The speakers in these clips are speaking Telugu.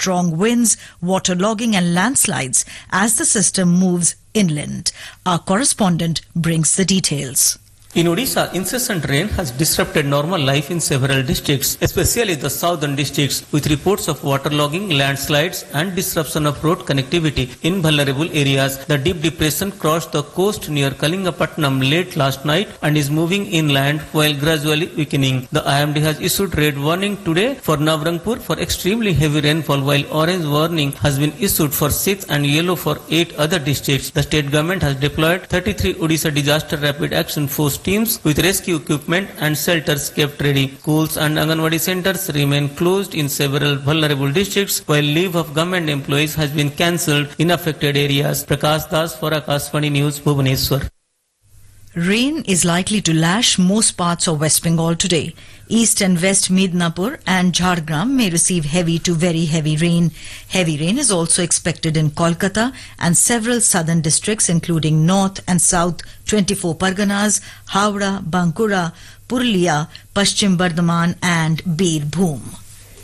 strong winds, waterlogging and landslides as the system moves inland. Our correspondent brings the details. In Odisha, incessant rain has disrupted normal life in several districts, especially the southern districts, with reports of waterlogging, landslides, and disruption of road connectivity in vulnerable areas. The deep depression crossed the coast near Kalingapatnam late last night and is moving inland while gradually weakening. The IMD has issued red warning today for Navrangpur for extremely heavy rainfall, while orange warning has been issued for 6 and yellow for 8 other districts. The state government has deployed 33 Odisha Disaster Rapid Action Force teams with rescue equipment and shelters kept ready. Schools and Anganwadi centers remain closed in several vulnerable districts while leave of government employees has been cancelled in affected areas. Prakash Das for Akashvani News, Bhubaneswar. Rain is likely to lash most parts of West Bengal today. East and West Midnapur and Jhargram may receive heavy to very heavy rain. Heavy rain is also expected in Kolkata and several southern districts including North and South 24 Parganas, Howrah, Bankura, Purulia, Paschim Bardhaman and Birbhum.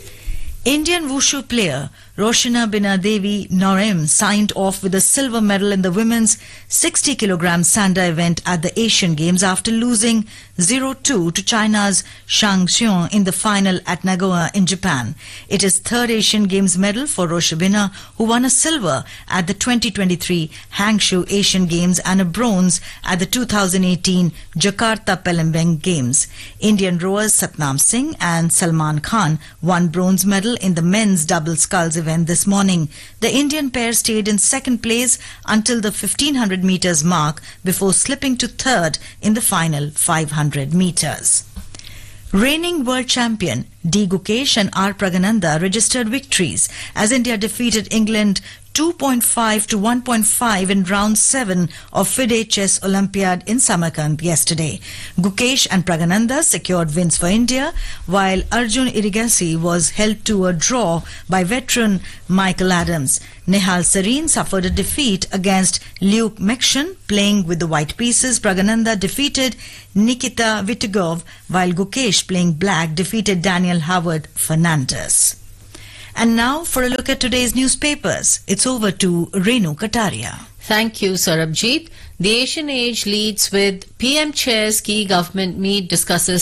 Indian wushu player Roshana Binadevi Norem signed off with a silver medal in the women's 60 kg Sanda event at the Asian Games after losing 0-2 to China's Shang Xiong in the final at Nagoya in Japan. It is third Asian Games medal for Roshabina who won a silver at the 2023 Hangzhou Asian Games and a bronze at the 2018 Jakarta Palembang Games. Indian rowers Satnam Singh and Salman Khan won bronze medal in the men's double sculls event this morning. The Indian pair stayed in second place until the 1500 meters mark before slipping to third in the final 500 meters. Reigning world champion D. Gukesh and R. Pragananda registered victories as India defeated England 2.5 to 1.5 in round 7 of FIDE Chess Olympiad in Samarkand yesterday. Gukesh and Pragananda secured wins for India, while Arjun Irigasi was held to a draw by veteran Michael Adams. Nehal Sareen suffered a defeat against Luke Mekshan playing with the white pieces. Pragananda defeated Nikita Vitugov, while Gukesh playing black defeated Daniel Howard Fernandez. And now for a look at today's newspapers. It's over to Renu Kataria. Thank you, Sarabjit. The Asian Age leads with PM Chair's key government meet discusses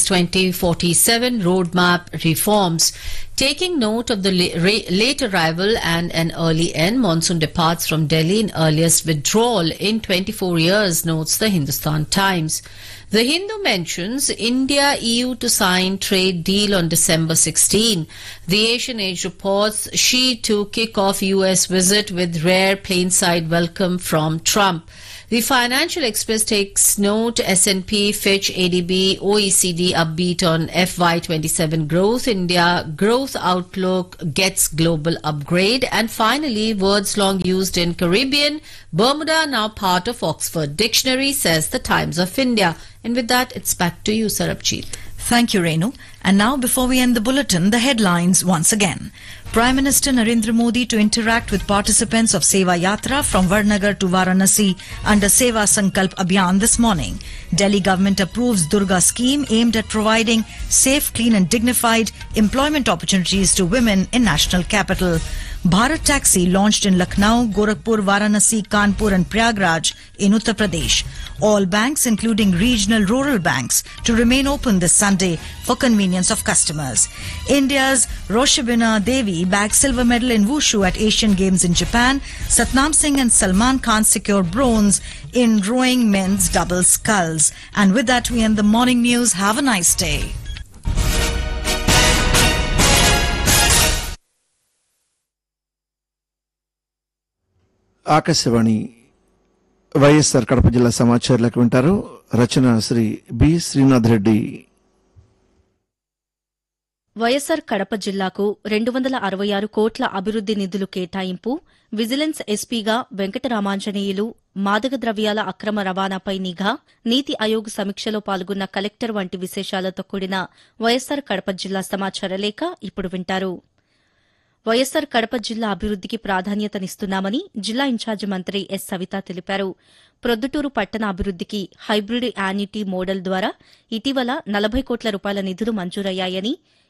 2047 roadmap reforms. Taking note of the la- ra- late arrival and an early end, monsoon departs from Delhi in earliest withdrawal in 24 years, notes the Hindustan Times. The Hindu mentions India EU to sign trade deal on December 16. The Asian Age reports Xi to kick off US visit with rare plainside welcome from Trump. The Financial Express takes note S&P, Fitch, ADB, OECD upbeat on FY27 growth. India growth outlook gets global upgrade. And finally, words long used in Caribbean, Bermuda now part of Oxford Dictionary, says the Times of India. And with that, it's back to you, Sarabjit. Thank you, Renu. And now, before we end the bulletin, the headlines once again. Prime Minister Narendra Modi to interact with participants of Seva Yatra from Varnagar to Varanasi under Seva Sankalp Abhiyan this morning. Delhi government approves Durga scheme aimed at providing safe, clean and dignified employment opportunities to women in national capital. Bharat Taxi launched in Lucknow, Gorakhpur, Varanasi, Kanpur and Prayagraj in Uttar Pradesh. All banks, including regional rural banks, to remain open this Sunday for convenience of customers. India's Roshabina Devi bagged silver medal in Wushu at Asian Games in Japan. Satnam Singh and Salman Khan secure bronze in rowing men's double sculls. And with that, we end the morning news. Have a nice day. Akashvani YSR Kadapa జిల్లా సమాచారాలకు వింటారు రచన శ్రీ బి శ్రీనాథ్ రెడ్డి వైఎస్సార్ కడప జిల్లాకు రెండు వందల అరవై ఆరు కోట్ల అభివృద్ది నిధులు కేటాయింపు విజిలెన్స్ ఎస్పీగా వెంకటరామాంజనేయులు మాదక ద్రవ్యాల అక్రమ రవాణాపై నిఘా నీతి ఆయోగ్ సమీక్షలో పాల్గొన్న కలెక్టర్ వంటి విశేషాలతో కూడిన వైఎస్సార్ కడప జిల్లా సమాచార లేఖ ఇప్పుడు వింటారు వైఎస్సార్ కడప జిల్లా అభివృద్దికి ప్రాధాన్యతనిస్తున్నామని జిల్లా ఇన్ఛార్జి మంత్రి ఎస్ సవిత తెలిపారు ప్రొద్దుటూరు పట్టణ అభివృద్దికి హైబ్రిడ్ యాన్యుటీ మోడల్ ద్వారా ఇటీవల నలభై కోట్ల రూపాయల నిధులు మంజూరయ్యాయని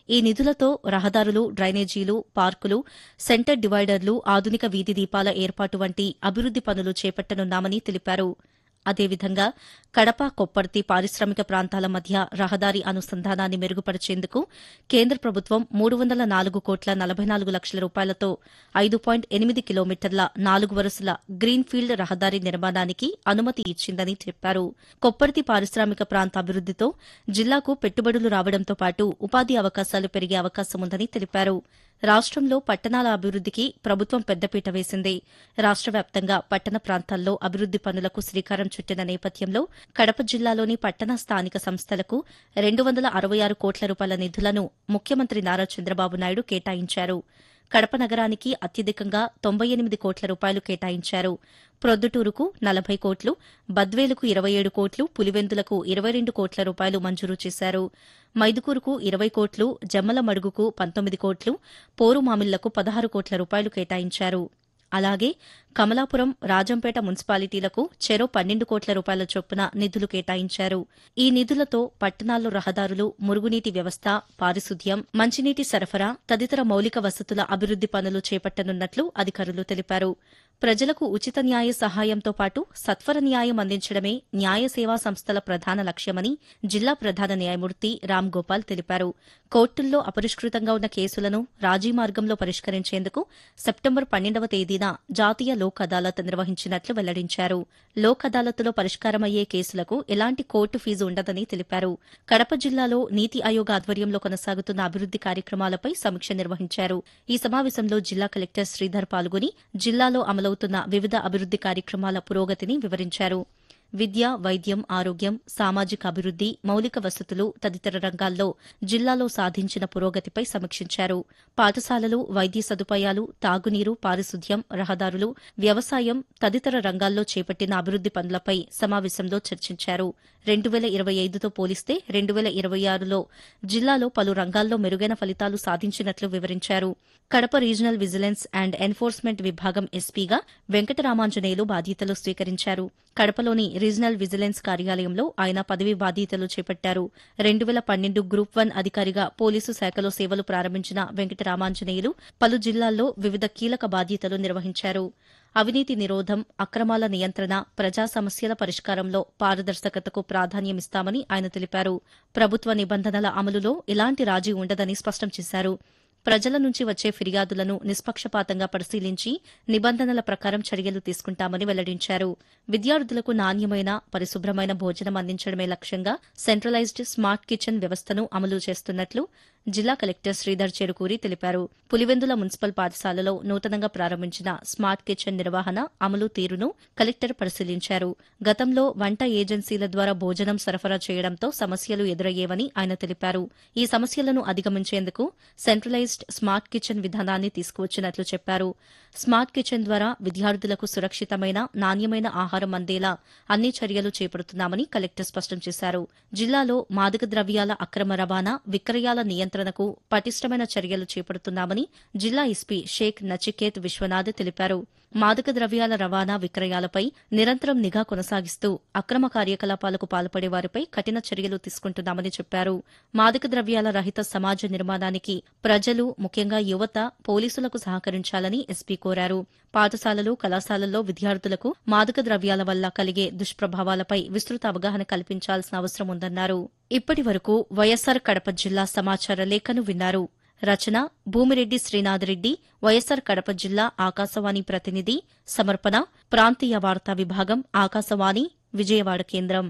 ఈ నిధులతో రహదారులు డ్రైనేజీలు పార్కులు సెంటర్ డివైడర్లు ఆధునిక వీధి దీపాల ఏర్పాటు వంటి అభివృద్ది పనులు చేపట్టనున్నామని తెలిపారు అదేవిధంగా కడప కొప్పర్తి పారిశ్రామిక ప్రాంతాల మధ్య రహదారి అనుసంధానాన్ని మెరుగుపరిచేందుకు కేంద్ర ప్రభుత్వం మూడు వందల నాలుగు కోట్ల నలభై నాలుగు లక్షల రూపాయలతో ఐదు పాయింట్ ఎనిమిది కిలోమీటర్ల నాలుగు వరుసల గ్రీన్ఫీల్డ్ రహదారి నిర్మాణానికి అనుమతి ఇచ్చిందని చెప్పారు కొప్పర్తి పారిశ్రామిక ప్రాంత అభివృద్దితో జిల్లాకు పెట్టుబడులు రావడంతో పాటు ఉపాధి అవకాశాలు పెరిగే అవకాశం ఉందని తెలిపారు రాష్ట్రంలో పట్టణాల అభివృద్దికి ప్రభుత్వం పెద్దపీట వేసింది రాష్ట్ర వ్యాప్తంగా పట్టణ ప్రాంతాల్లో అభివృద్ది పనులకు శ్రీకారం చుట్టిన నేపథ్యంలో కడప జిల్లాలోని పట్టణ స్థానిక సంస్థలకు రెండు వందల అరవై ఆరు కోట్ల రూపాయల నిధులను ముఖ్యమంత్రి నారా చంద్రబాబు నాయుడు కేటాయించారు కడప నగరానికి అత్యధికంగా తొంభై ఎనిమిది కోట్ల రూపాయలు కేటాయించారు ప్రొద్దుటూరుకు నలభై కోట్లు బద్వేలుకు ఇరవై ఏడు కోట్లు పులివెందులకు ఇరవై రెండు కోట్ల రూపాయలు మంజూరు చేశారు మైదుకూరుకు ఇరవై కోట్లు జమ్మలమడుగుకు పంతొమ్మిది కోట్లు పోరుమామిళ్లకు పదహారు కోట్ల రూపాయలు కేటాయించారు అలాగే కమలాపురం రాజంపేట మున్సిపాలిటీలకు చెరో పన్నెండు కోట్ల రూపాయల చొప్పున నిధులు కేటాయించారు ఈ నిధులతో పట్టణాల్లో రహదారులు మురుగునీటి వ్యవస్థ పారిశుద్ధ్యం మంచినీటి సరఫరా తదితర మౌలిక వసతుల అభివృద్ది పనులు చేపట్టనున్నట్లు అధికారులు తెలిపారు ప్రజలకు ఉచిత న్యాయ సహాయంతో పాటు సత్వర న్యాయం అందించడమే న్యాయ సేవా సంస్థల ప్రధాన లక్ష్యమని జిల్లా ప్రధాన న్యాయమూర్తి రామ్ గోపాల్ తెలిపారు కోర్టుల్లో అపరిష్కృతంగా ఉన్న కేసులను రాజీ మార్గంలో పరిష్కరించేందుకు సెప్టెంబర్ పన్నెండవ తేదీన జాతీయ లోక్ అదాలత్ నిర్వహించినట్లు వెల్లడించారు లోక్ అదాలత్లో పరిష్కారమయ్యే కేసులకు ఎలాంటి కోర్టు ఫీజు ఉండదని తెలిపారు కడప జిల్లాలో నీతి ఆయోగ్ ఆధ్వర్యంలో కొనసాగుతున్న అభివృద్ది కార్యక్రమాలపై సమీక్ష నిర్వహించారు ఈ సమావేశంలో జిల్లా కలెక్టర్ శ్రీధర్ పాల్గొని జిల్లాలో అమలవుతున్న వివిధ అభివృద్ది కార్యక్రమాల పురోగతిని వివరించారు విద్య వైద్యం ఆరోగ్యం సామాజిక అభివృద్ది మౌలిక వసతులు తదితర రంగాల్లో జిల్లాలో సాధించిన పురోగతిపై సమీక్షించారు పాఠశాలలు వైద్య సదుపాయాలు తాగునీరు పారిశుద్ధ్యం రహదారులు వ్యవసాయం తదితర రంగాల్లో చేపట్టిన అభివృద్ది పనులపై సమావేశంలో చర్చించారు రెండు వేల ఇరవై ఐదుతో పోలిస్తే రెండు వేల ఇరవై ఆరులో జిల్లాలో పలు రంగాల్లో మెరుగైన ఫలితాలు సాధించినట్లు వివరించారు Kadapa regional vigilance and enforcement విభాగం ఎస్పీగా వెంకటరామాంజనేయులు బాధ్యతలు స్వీకరించారు కడపలోని రీజనల్ విజిలెన్స్ కార్యాలయంలో ఆయన పదవి బాధ్యతలు చేపట్టారు రెండు వేల పన్నెండు గ్రూప్ వన్ అధికారిగా పోలీసు శాఖలో సేవలు ప్రారంభించిన వెంకటరామాంజనేయులు పలు జిల్లాల్లో వివిధ కీలక బాధ్యతలు నిర్వహించారు అవినీతి నిరోధం అక్రమాల నియంత్రణ ప్రజా సమస్యల పరిష్కారంలో పారదర్శకతకు ప్రాధాన్యమిస్తామని ఆయన తెలిపారు ప్రభుత్వ నిబంధనల అమలులో ఎలాంటి రాజీ ఉండదని స్పష్టం చేశారు ప్రజల నుంచి వచ్చే ఫిర్యాదులను నిష్పక్షపాతంగా పరిశీలించి నిబంధనల ప్రకారం చర్యలు తీసుకుంటామని వెల్లడించారు విద్యార్థులకు నాణ్యమైన పరిశుభ్రమైన భోజనం అందించడమే లక్ష్యంగా సెంట్రలైజ్డ్ స్మార్ట్ కిచెన్ వ్యవస్థను అమలు చేస్తున్నట్లు జిల్లా కలెక్టర్ శ్రీధర్ చెరుకూరి తెలిపారు పులివెందుల మున్సిపల్ పాఠశాలలో నూతనంగా ప్రారంభించిన స్మార్ట్ కిచెన్ నిర్వహణ అమలు తీరును కలెక్టర్ పరిశీలించారు గతంలో వంట ఏజెన్సీల ద్వారా భోజనం సరఫరా చేయడంతో సమస్యలు ఎదురయ్యేవని ఆయన తెలిపారు ఈ సమస్యలను అధిగమించేందుకు సెంట్రలైజ్డ్ స్మార్ట్ కిచెన్ విధానాన్ని తీసుకువచ్చినట్లు చెప్పారు స్మార్ట్ కిచెన్ ద్వారా విద్యార్థులకు సురక్షితమైన నాణ్యమైన ఆహారం అందేలా అన్ని చర్యలు చేపడుతున్నామని కలెక్టర్ స్పష్టం చేశారు జిల్లాలో మాదక ద్రవ్యాల అక్రమ రవాణా విక్రయాల నియంత్రణకు పటిష్టమైన చర్యలు చేపడుతున్నామని జిల్లా ఎస్పీ షేక్ నచికేత్ విశ్వనాథ్ తెలిపారు మాదక ద్రవ్యాల రవాణా విక్రయాలపై నిరంతరం నిఘా కొనసాగిస్తూ అక్రమ కార్యకలాపాలకు పాల్పడే వారిపై కఠిన చర్యలు తీసుకుంటున్నామని చెప్పారు మాదక ద్రవ్యాల రహిత సమాజ నిర్మాణానికి ప్రజలు ముఖ్యంగా యువత పోలీసులకు సహకరించాలని ఎస్పీ కోరారు పాఠశాలలు కళాశాలల్లో విద్యార్థులకు మాదక ద్రవ్యాల వల్ల కలిగే దుష్ప్రభావాలపై విస్తృత అవగాహన కల్పించాల్సిన అవసరం ఉందన్నారు ఇప్పటి వరకు వైఎస్సార్ కడప జిల్లా సమాచార లేఖను విన్నారు రచన భూమిరెడ్డి శ్రీనాథ్ రెడ్డి వైఎస్సార్ కడప జిల్లా ఆకాశవాణి ప్రతినిధి సమర్పణ ప్రాంతీయ వార్తా విభాగం ఆకాశవాణి విజయవాడ కేంద్రం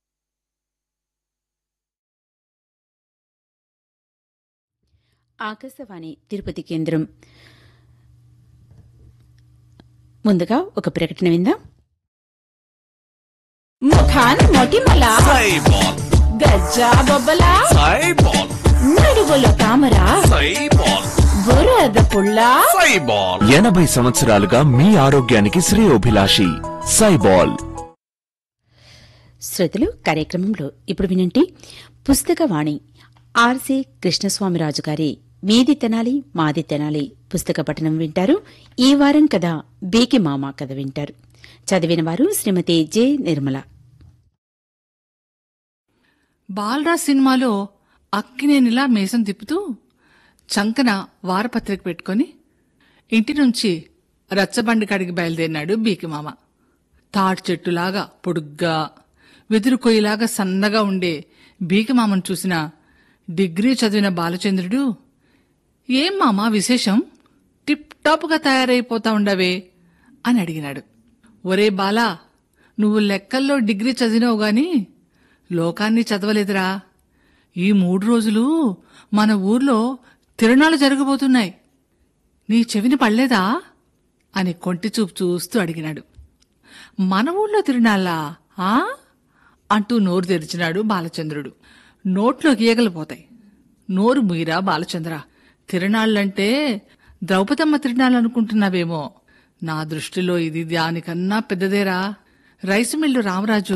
ఆకాశవాణి తిరుపతి కేంద్రం ముందుగా ఒక ప్రకటన విందాం ముఖాన్ మొటిమల సైబాల్ గజ్జా బొబ్బల సైబాల్ నడువుల తామర సైబాల్ బురద పుల్ల సైబాల్ ఎనభై సంవత్సరాలుగా మీ ఆరోగ్యానికి శ్రేయోభిలాషి సైబాల్ శ్రోతలు కార్యక్రమంలో ఇప్పుడు వినండి పుస్తకవాణి ఆర్సి కృష్ణస్వామిరాజు గారి మీది తెనాలి మాది తెనాలి పుస్తక పఠనం వింటారు ఈ వారం కథ బేకి మామ కథ వింటారు చదివిన వారు శ్రీమతి జె నిర్మల బాలరాజ్ సినిమాలో అక్కినేనిలా మేసం తిప్పుతూ చంకన వారపత్రిక పెట్టుకొని ఇంటి నుంచి రచ్చబండి కాడికి బయలుదేరినాడు బీకిమామ తాటి చెట్టులాగా పొడుగ్గా వెదురు కొయ్యిలాగా సన్నగా ఉండే బీకిమామను చూసిన డిగ్రీ చదివిన బాలచంద్రుడు ఏం మామా విశేషం టిప్ టాప్గా తయారైపోతా ఉండవే అని అడిగినాడు ఒరే బాలా నువ్వు లెక్కల్లో డిగ్రీ చదివినావు గాని లోకాన్ని చదవలేదురా ఈ మూడు రోజులు మన ఊర్లో తిరణాలు జరగబోతున్నాయి నీ చెవిని పడలేదా అని కొంటి చూపు చూస్తూ అడిగినాడు మన ఊళ్ళో తిరునాళ్ళా ఆ అంటూ నోరు తెరిచినాడు బాలచంద్రుడు నోట్లో గీయగలు పోతాయి నోరు ముయిరా బాలచంద్ర తిరణాళ్ళంటే ద్రౌపదమ్మ తిరణాలు అనుకుంటున్నావేమో నా దృష్టిలో ఇది దానికన్నా పెద్దదేరా రైసు మిల్లు రామరాజు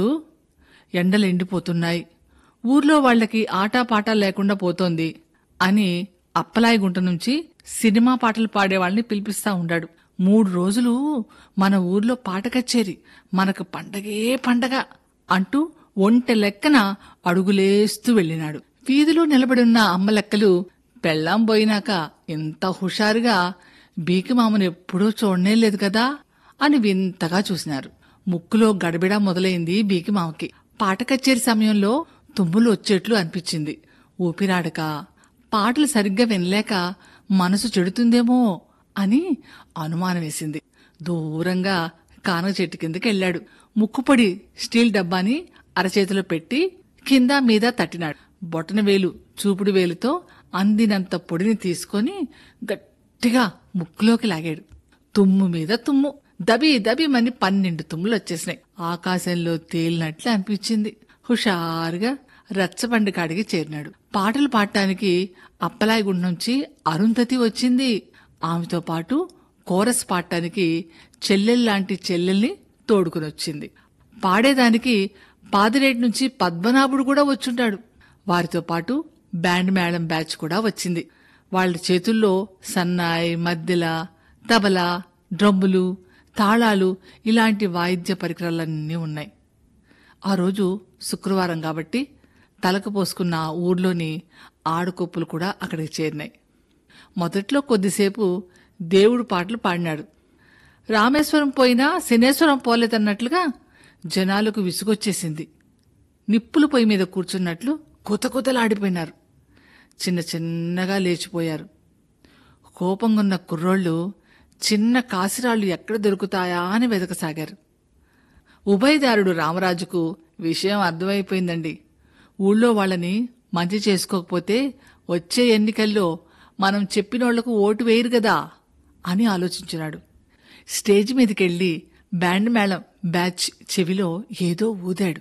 ఎండలు ఎండిపోతున్నాయి ఊర్లో వాళ్ళకి ఆటాపాటా లేకుండా పోతోంది అని అప్పలాయిగుంట నుంచి సినిమా పాటలు పాడేవాళ్ళని పిలిపిస్తా ఉండాడు మూడు రోజులు మన ఊర్లో పాట కచ్చేరి మనకు పండగే పండగ అంటూ ఒంటె లెక్కన అడుగులేస్తూ వెళ్ళినాడు వీధిలో నిలబడున్న అమ్మ లెక్కలు పెళ్ళాం పోయినాక ఇంత హుషారుగా బీకిమామను ఎప్పుడూ చూడనే లేదు కదా అని వింతగా చూసినారు ముక్కులో గడబిడ మొదలైంది బీకిమామకి పాట కచ్చేరి సమయంలో తుమ్ములు వచ్చేట్లు అనిపించింది ఊపిరాడక పాటలు సరిగ్గా వినలేక మనసు చెడుతుందేమో అని అనుమానం వేసింది దూరంగా కానగ చెట్టు కిందకి వెళ్ళాడు ముక్కుపొడి స్టీల్ డబ్బాని అరచేతిలో పెట్టి కింద మీద తట్టినాడు బొటన వేలు చూపుడు వేలుతో అందినంత పొడిని తీసుకొని గట్టిగా ముక్కులోకి లాగాడు తుమ్ము మీద తుమ్ము దబి దబిమని పన్నెండు తుమ్ములు వచ్చేసినాయి ఆకాశంలో తేలినట్లు అనిపించింది హుషారుగా రచ్చబండి కాడికి చేరినాడు పాటలు పాడటానికి అప్పలాయిగుండ నుంచి అరుంధతి వచ్చింది ఆమెతో పాటు కోరస్ పాడటానికి చెల్లెల్లాంటి చెల్లెల్ని తోడుకుని వచ్చింది పాడేదానికి పాదిరేటి నుంచి పద్మనాభుడు కూడా వచ్చుంటాడు వారితో పాటు బ్యాండ్ మేళం బ్యాచ్ కూడా వచ్చింది వాళ్ళ చేతుల్లో సన్నాయి మద్దెల తబలా డ్రమ్ములు తాళాలు ఇలాంటి వాయిద్య పరికరాలన్నీ ఉన్నాయి ఆ రోజు శుక్రవారం కాబట్టి తలకు పోసుకున్న ఆ ఊర్లోని ఆడుకొప్పులు కూడా అక్కడికి చేరినాయి మొదట్లో కొద్దిసేపు దేవుడు పాటలు పాడినాడు రామేశ్వరం పోయినా శనేశ్వరం పోలేదన్నట్లుగా జనాలకు విసుగొచ్చేసింది నిప్పుల పొయ్యి మీద కూర్చున్నట్లు కొత కొతలాడిపోయినారు చిన్న చిన్నగా లేచిపోయారు కోపంగున్న కుర్రోళ్ళు చిన్న కాసిరాళ్లు ఎక్కడ దొరుకుతాయా అని వెతకసాగారు ఉభయదారుడు రామరాజుకు విషయం అర్థమైపోయిందండి ఊళ్ళో వాళ్ళని మంచి చేసుకోకపోతే వచ్చే ఎన్నికల్లో మనం చెప్పినోళ్లకు ఓటు వేయరు కదా అని ఆలోచించినాడు స్టేజ్ మీదకెళ్ళి బ్యాండ్ మేళం బ్యాచ్ చెవిలో ఏదో ఊదాడు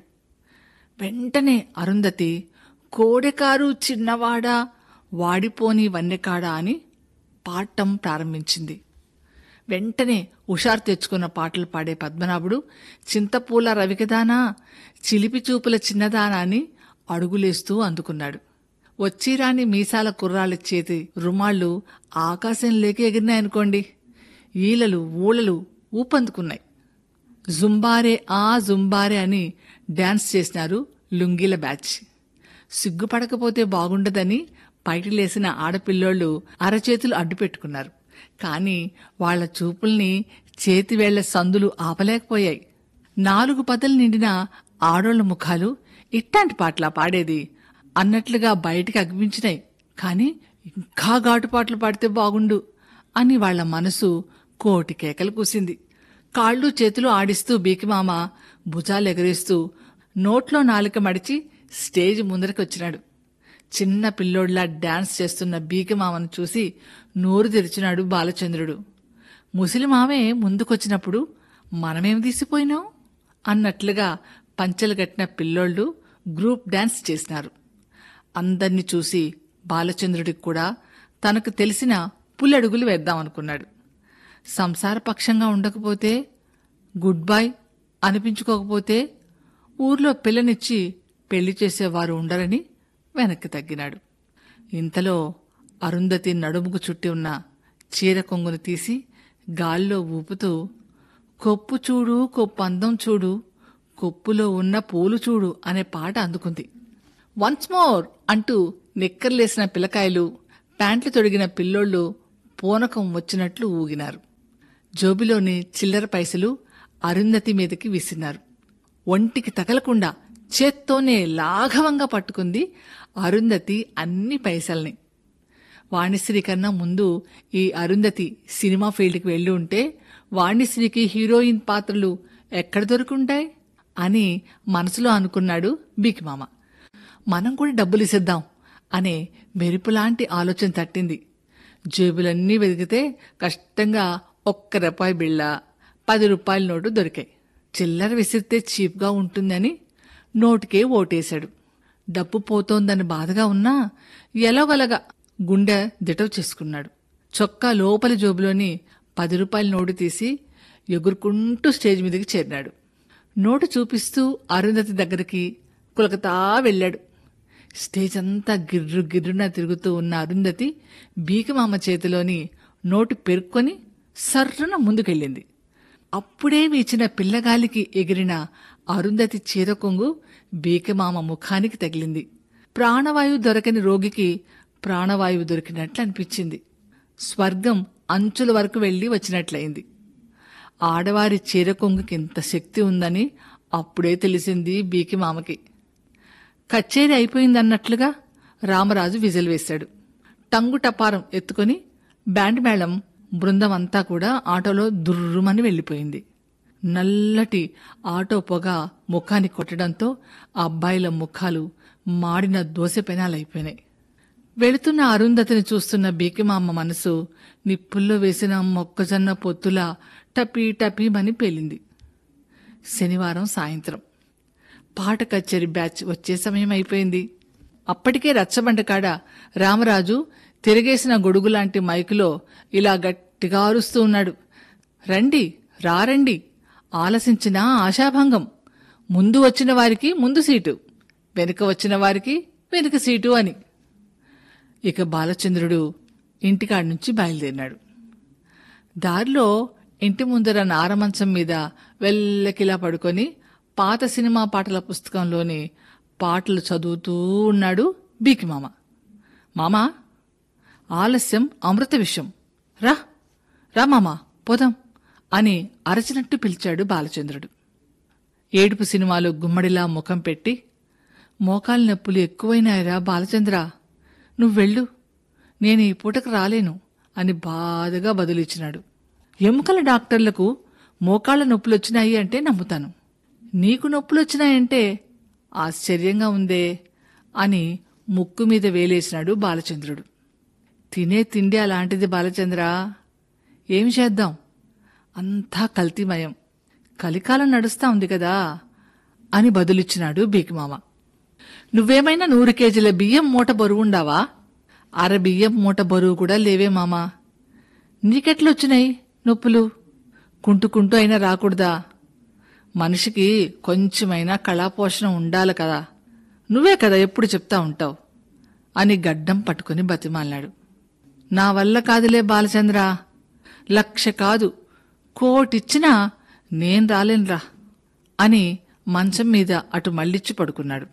వెంటనే అరుంధతి కోడెకారు చిన్నవాడా వాడిపోని వన్నెకాడా అని పాడటం ప్రారంభించింది వెంటనే హుషారు తెచ్చుకున్న పాటలు పాడే పద్మనాభుడు చింతపూల రవికదానా చిలిపి చూపుల చిన్నదానా అని అడుగులేస్తూ అందుకున్నాడు వచ్చిరాని మీసాల కుర్రాళ్ళ చేతి రుమాళ్ళు ఆకాశంలోకి ఎగిరినాయనుకోండి ఈలలు ఊళలు ఊపందుకున్నాయి జుంబారే ఆ జుంబారే అని డాన్స్ చేసినారు లుంగీల బ్యాచ్ సిగ్గుపడకపోతే బాగుండదని పైటిలేసిన ఆడపిల్లోళ్ళు అరచేతులు అడ్డుపెట్టుకున్నారు కాని వాళ్ల చూపుల్ని చేతివేళ్ల సందులు ఆపలేకపోయాయి నాలుగు పదలు నిండిన ఆడోళ్ల ముఖాలు ఇట్టాంటి పాటలా పాడేది అన్నట్లుగా బయటికి అగ్గించినాయి కాని ఇంకా ఘాటు పాటలు పాడితే బాగుండు అని వాళ్ల మనసు కోటి కేకలు కూసింది కాళ్ళు చేతులు ఆడిస్తూ బీకిమామ భుజాలు ఎగరేస్తూ నోట్లో నాలుక మడిచి స్టేజ్ ముందరకొచ్చినాడు చిన్న పిల్లోడ్లా డాన్స్ చేస్తున్న బీకిమామను చూసి నోరు తెరిచినాడు బాలచంద్రుడు ముసలిమామే ముందుకొచ్చినప్పుడు మనమేం తీసిపోయినాం అన్నట్లుగా పంచెలు కట్టిన పిల్లోళ్ళు గ్రూప్ డాన్స్ చేసినారు అందర్నీ చూసి బాలచంద్రుడికి కూడా తనకు తెలిసిన పుల్లడుగులు వేద్దామనుకున్నాడు సంసారపక్షంగా ఉండకపోతే గుడ్ బై అనిపించుకోకపోతే ఊర్లో పిల్లనిచ్చి పెళ్లి చేసేవారు ఉండరని వెనక్కి తగ్గినాడు ఇంతలో అరుంధతి నడుముకు చుట్టి ఉన్న చీర కొంగును తీసి గాల్లో ఊపుతూ కొప్పు చూడు కొప్పు అందం చూడు కొప్పులో ఉన్న పూలు చూడు అనే పాట అందుకుంది వన్స్ మోర్ అంటూ నిక్కర్లేసిన పిల్లకాయలు ప్యాంట్లు తొడిగిన పిల్లోళ్ళు పూనకం వచ్చినట్లు ఊగినారు జోబిలోని చిల్లర పైసలు అరుంధతి మీదకి విసినారు ఒంటికి తగలకుండా చేత్తోనే లాఘవంగా పట్టుకుంది అరుంధతి అన్ని పైసల్ని వాణిశ్రీ కన్నా ముందు ఈ అరుంధతి సినిమా ఫీల్డ్కి వెళ్ళి ఉంటే వాణిశ్రీకి హీరోయిన్ పాత్రలు ఎక్కడ దొరుకుంటాయి అని మనసులో అనుకున్నాడు బీకిమామ మనం కూడా డబ్బులు ఇసేద్దాం అనే మెరుపులాంటి ఆలోచన తట్టింది జేబులన్నీ వెతికితే కష్టంగా ఒక్క రూపాయి బిళ్ళ పది రూపాయల నోటు దొరికాయి చిల్లర విసిరితే చీప్గా ఉంటుందని నోటికే ఓటేశాడు డబ్బు పోతోందని బాధగా ఉన్నా ఎలాగలగా గుండె దిటవు చేసుకున్నాడు చొక్కా లోపలి జోబులోని పది రూపాయల నోటు తీసి ఎగురుకుంటూ స్టేజ్ మీదకి చేరినాడు నోటు చూపిస్తూ అరుంధతి దగ్గరికి కులకతా వెళ్ళాడు స్టేజ్ అంతా గిర్రు గిర్రున తిరుగుతూ ఉన్న అరుంధతి బీకమామ చేతిలోని నోటు పెరుక్కొని సర్రున ముందుకెళ్ళింది అప్పుడే వీచిన పిల్లగాలికి ఎగిరిన అరుంధతి చీర కొంగు బీకమామ ముఖానికి తగిలింది ప్రాణవాయువు దొరకని రోగికి ప్రాణవాయువు దొరికినట్లు అనిపించింది స్వర్గం అంచుల వరకు వెళ్లి వచ్చినట్లయింది ఆడవారి చీర కొంగుకి ఇంత శక్తి ఉందని అప్పుడే తెలిసింది బీకి మామకి కచేరీ అయిపోయిందన్నట్లుగా రామరాజు విజిల్ వేశాడు టంగు టపారం ఎత్తుకొని బ్యాండ్ మేళం బృందం అంతా కూడా ఆటోలో దుర్రుమని వెళ్లిపోయింది నల్లటి ఆటో పొగ ముఖానికి కొట్టడంతో ఆ అబ్బాయిల ముఖాలు మాడిన దోశ పెనాలైపోయినాయి వెళుతున్న అరుంధతిని చూస్తున్న బీకిమామ మనసు నిప్పుల్లో వేసిన మొక్కజొన్న పొత్తులా టపీ టపీమని పేలింది శనివారం సాయంత్రం పాట కచేరీ బ్యాచ్ వచ్చే సమయం అయిపోయింది అప్పటికే రచ్చబండ కాడ రామరాజు తిరిగేసిన గొడుగులాంటి మైకులో ఇలా గట్టిగా అరుస్తూ ఉన్నాడు రండి రారండి ఆలసించిన ఆశాభంగం ముందు వచ్చిన వారికి ముందు సీటు వెనుక వచ్చిన వారికి వెనుక సీటు అని ఇక బాలచంద్రుడు ఇంటికాడి నుంచి బయలుదేరినాడు దారిలో ఇంటి ముందర నారమంచం మీద వెల్లకిలా పడుకొని పాత సినిమా పాటల పుస్తకంలోని పాటలు చదువుతూ ఉన్నాడు బీకి మామ మామా ఆలస్యం అమృత విషయం రా రా మామా పోదాం అని అరచినట్టు పిలిచాడు బాలచంద్రుడు ఏడుపు సినిమాలో గుమ్మడిలా ముఖం పెట్టి మోకాలు నొప్పులు ఎక్కువైనాయిరా బాలచంద్ర నువ్వు వెళ్ళు నేను ఈ పూటకు రాలేను అని బాధగా బదులిచ్చినాడు ఎముకల డాక్టర్లకు మోకాళ్ళ నొప్పులొచ్చినాయి అంటే నమ్ముతాను నీకు నొప్పులొచ్చినాయంటే ఆశ్చర్యంగా ఉందే అని ముక్కు మీద వేలేసినాడు బాలచంద్రుడు తినే తిండి అలాంటిది బాలచంద్ర ఏమి చేద్దాం అంతా కల్తీమయం కలికాలం నడుస్తా ఉంది కదా అని బదులిచ్చినాడు బీకిమామ నువ్వేమైనా నూరు కేజీల బియ్యం మూట బరువుండావా అర బియ్యం మూట బరువు కూడా లేవే మామా నీకెట్లొచ్చినాయి నొప్పులు కుంటుకుంటూ అయినా రాకూడదా మనిషికి కొంచెమైనా కళాపోషణ ఉండాలి కదా నువ్వే కదా ఎప్పుడు చెప్తా ఉంటావు అని గడ్డం పట్టుకుని బతిమాలాడు నా వల్ల కాదులే బాలచంద్ర లక్ష కాదు కోటిచ్చినా నేను రాలేనురా అని మంచం మీద అటు మళ్ళిచ్చి పడుకున్నాడు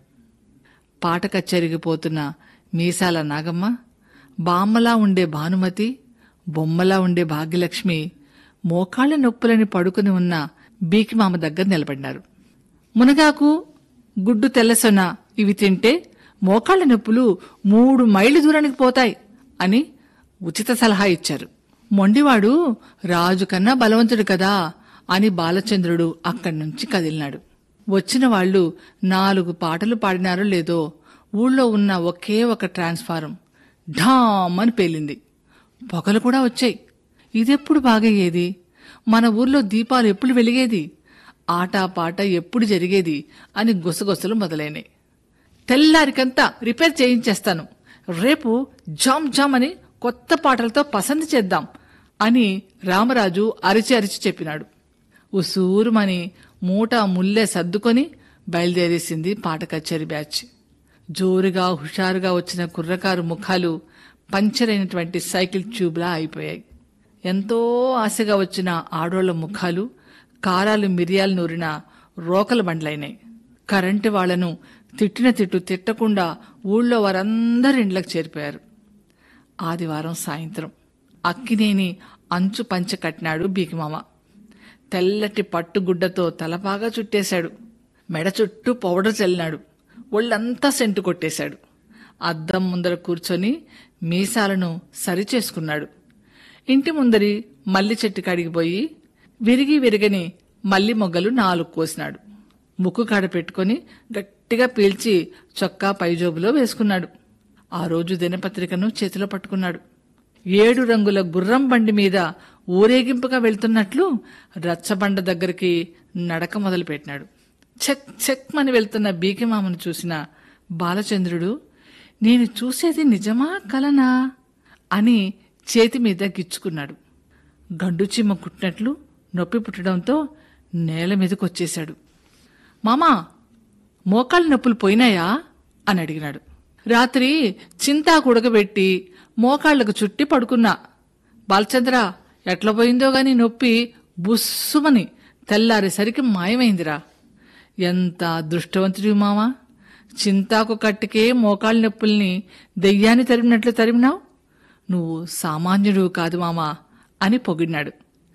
పాట కచ్చెరిగిపోతున్న మీసాల నాగమ్మ బామ్మలా ఉండే భానుమతి బొమ్మలా ఉండే భాగ్యలక్ష్మి మోకాళ్ళ నొప్పులని పడుకుని ఉన్న బీకిమామ దగ్గర నిలబడినారు మునగాకు గుడ్డు తెల్లసొన ఇవి తింటే మోకాళ్ళ నొప్పులు మూడు మైళ్ళు దూరానికి పోతాయి అని ఉచిత సలహా ఇచ్చారు మొండివాడు రాజు కన్నా బలవంతుడు కదా అని బాలచంద్రుడు అక్కడి నుంచి కదిలినాడు వచ్చిన వాళ్ళు నాలుగు పాటలు పాడినారో లేదో ఊళ్ళో ఉన్న ఒకే ఒక ట్రాన్స్ఫారం ఢామ్ అని పేలింది పొగలు కూడా వచ్చాయి ఇదెప్పుడు బాగయ్యేది మన ఊర్లో దీపాలు ఎప్పుడు వెలిగేది ఆట పాట ఎప్పుడు జరిగేది అని గుసగుసలు మొదలైనాయి తెల్లారికంతా రిపేర్ చేయించేస్తాను రేపు జామ్ జామ్ అని కొత్త పాటలతో పసంది చేద్దాం అని రామరాజు అరిచి అరిచి చెప్పినాడు ఉసూరుమని మూట ముల్లె సర్దుకొని బయలుదేరేసింది పాట కచేరీ బ్యాచ్ జోరుగా హుషారుగా వచ్చిన కుర్రకారు ముఖాలు పంచరైనటువంటి సైకిల్ ట్యూబ్లా అయిపోయాయి ఎంతో ఆశగా వచ్చిన ఆడోళ్ల ముఖాలు కారాలు మిరియాలు నూరిన రోకల బండ్లైనాయి కరెంటు వాళ్లను తిట్టిన తిట్టు తిట్టకుండా ఊళ్ళో వారందరి ఇండ్లకు చేరిపోయారు ఆదివారం సాయంత్రం అక్కినేని అంచు పంచ కట్టినాడు బీకిమామ తెల్లటి పట్టుగుడ్డతో తలపాగా చుట్టేశాడు మెడ చుట్టూ పౌడర్ చల్లినాడు ఒళ్ళంతా సెంటు కొట్టేశాడు అద్దం ముందర కూర్చొని మీసాలను సరిచేసుకున్నాడు ఇంటి ముందరి మల్లి చెట్టు కాడికి పోయి విరిగి విరగని మల్లి మొగ్గలు నాలుగు కోసినాడు ముక్కు కాడ పెట్టుకొని గట్టిగా పీల్చి చొక్కా పైజోబులో వేసుకున్నాడు ఆ రోజు దినపత్రికను చేతిలో పట్టుకున్నాడు ఏడు రంగుల గుర్రం బండి మీద ఊరేగింపుగా వెళ్తున్నట్లు రచ్చబండ దగ్గరికి నడక మొదలుపెట్టినాడు చెక్ చెక్ మని వెళ్తున్న బీకిమామను చూసిన బాలచంద్రుడు నేను చూసేది నిజమా కలనా అని చేతి మీద గిచ్చుకున్నాడు గండు చీమ కుట్టినట్లు నొప్పి పుట్టడంతో నేల మీదకొచ్చేశాడు మామా మోకాళ్ళ నొప్పులు పోయినాయా అని అడిగినాడు రాత్రి చింతా కుడకబెట్టి మోకాళ్లకు చుట్టి పడుకున్నా బాలచంద్ర ఎట్లా పోయిందో గాని నొప్పి బుస్సుమని తెల్లారేసరికి మాయమైందిరా ఎంత అదృష్టవంతుడి మామా చింతాకు కట్టికే మోకాళ్ళ నొప్పుల్ని దెయ్యాన్ని తరిమినట్లు తరిమినావు నువ్వు సామాన్యుడు కాదు మామా అని పొగిడినాడు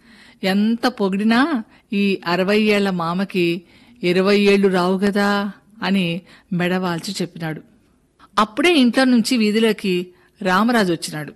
ఎంత పొగిడినా ఈ అరవై ఏళ్ల మామకి ఇరవై ఏళ్లు రావు గదా అని మెడవాల్చి చెప్పినాడు అప్పుడే ఇంట్లో నుంచి వీధిలోకి రామరాజు వచ్చినాడు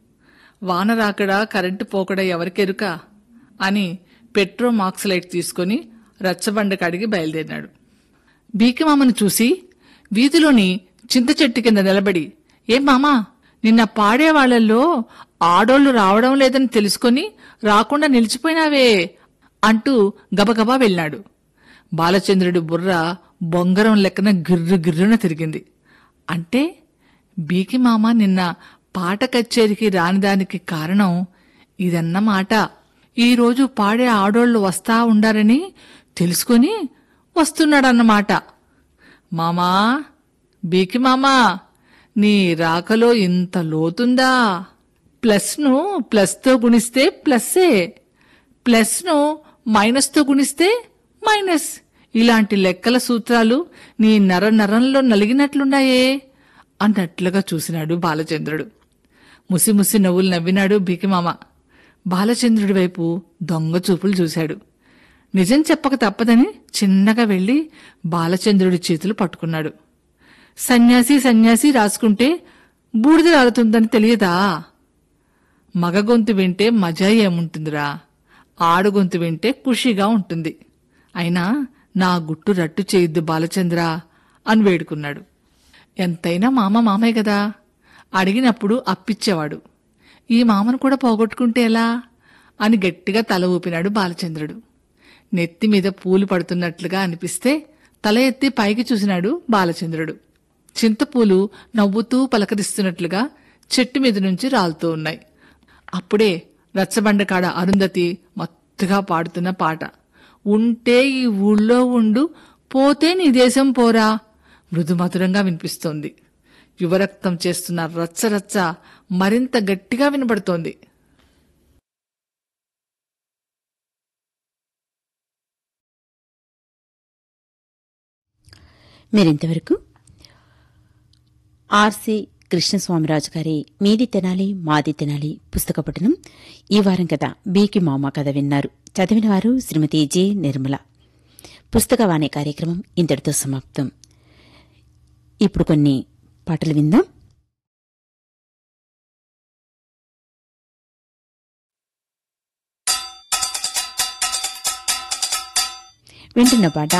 వాన రాకడా కరెంటు పోకడా ఎవరికెరుక అని పెట్రో మాక్సలైట్ తీసుకుని రచ్చబండ కాడికి బయలుదేరినాడు బీకిమామను చూసి వీధిలోని చింత చెట్టు కింద నిలబడి ఏం మామా నిన్న పాడేవాళ్లలో ఆడోళ్లు రావడం లేదని తెలుసుకొని రాకుండా నిలిచిపోయినావే అంటూ గబగబా వెళ్ళాడు బాలచంద్రుడి బుర్ర బొంగరం లెక్కన గిర్రు గిర్రున తిరిగింది అంటే బీకి మామ నిన్న పాట కచేరికి రానిదానికి కారణం ఇదన్నమాట ఈరోజు పాడే ఆడోళ్లు వస్తా ఉండారని తెలుసుకొని వస్తున్నాడన్నమాట మామా బీకి మామా నీ రాకలో ఇంత లోతుందా ప్లస్ను ప్లస్తో గుణిస్తే ప్లస్సే ప్లస్ను మైనస్తో గుణిస్తే మైనస్ ఇలాంటి లెక్కల సూత్రాలు నీ నర నరంలో నలిగినట్లున్నాయే అన్నట్లుగా చూసినాడు బాలచంద్రుడు ముసిముసి నవ్వులు నవ్వినాడు బీకిమామ బాలచంద్రుడి వైపు దొంగ చూపులు చూశాడు నిజం చెప్పక తప్పదని చిన్నగా వెళ్లి బాలచంద్రుడి చేతులు పట్టుకున్నాడు సన్యాసి సన్యాసి రాసుకుంటే బూడిద రాలుతుందని తెలియదా మగ గొంతు వింటే మజా ఏముంటుందిరా ఆడు గొంతు వింటే ఖుషిగా ఉంటుంది అయినా నా గుట్టు రట్టు చేయొద్దు బాలచంద్ర అని వేడుకున్నాడు ఎంతైనా మామ మామే కదా అడిగినప్పుడు అప్పిచ్చేవాడు ఈ మామను కూడా పోగొట్టుకుంటే ఎలా అని గట్టిగా తల ఊపినాడు బాలచంద్రుడు నెత్తి మీద పూలు పడుతున్నట్లుగా అనిపిస్తే తల ఎత్తి పైకి చూసినాడు బాలచంద్రుడు చింతపూలు నవ్వుతూ పలకరిస్తున్నట్లుగా చెట్టు మీద నుంచి రాలుతూ ఉన్నాయి అప్పుడే రచ్చబండ కాడ అరుంధతి మత్తుగా పాడుతున్న పాట ఉంటే ఈ ఊళ్ళో ఉండు పోతే నీ దేశం పోరా మృదుమధురంగా వినిపిస్తోంది యువరక్తం చేస్తున్న రచ్చ రచ్చ మరింత గట్టిగా వినబడుతోంది మీరింతవరకు ఆర్సి కృష్ణస్వామిరాజు గారి మీది తెనాలి మాది తెనాలి పుస్తక పఠనం ఈ వారం కథ బీకి మామ కథ విన్నారు చదివిన వారు శ్రీమతి జె నిర్మల పుస్తకవాణి కార్యక్రమం ఇంతటితో సమాప్తం ఇప్పుడు కొన్ని పాటలు విందాం వింటున్న పాట